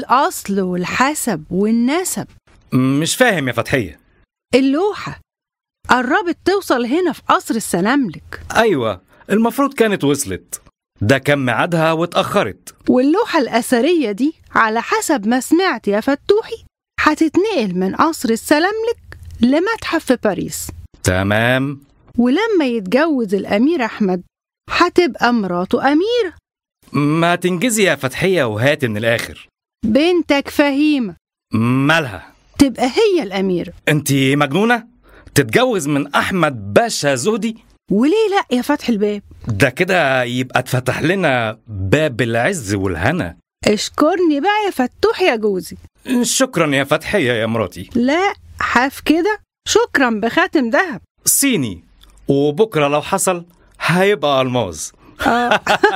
الأصل والحسب والنسب مش فاهم يا فتحية اللوحة قربت توصل هنا في قصر السلاملك أيوة المفروض كانت وصلت ده كان ميعادها واتأخرت واللوحة الأثرية دي على حسب ما سمعت يا فتوحي هتتنقل من قصر السلاملك لمتحف في باريس تمام ولما يتجوز الأمير أحمد هتبقى مراته أميرة ما تنجزي يا فتحية وهات من الآخر بنتك فهيمة مالها تبقى هي الأميرة انتي مجنونة تتجوز من أحمد باشا زهدي وليه لأ يا فتح الباب ده كده يبقى اتفتح لنا باب العز والهنا اشكرني بقى يا فتوح يا جوزي شكرا يا فتحية يا مراتي لا حاف كده شكرا بخاتم ذهب صيني وبكرة لو حصل هيبقى ألماظ آه.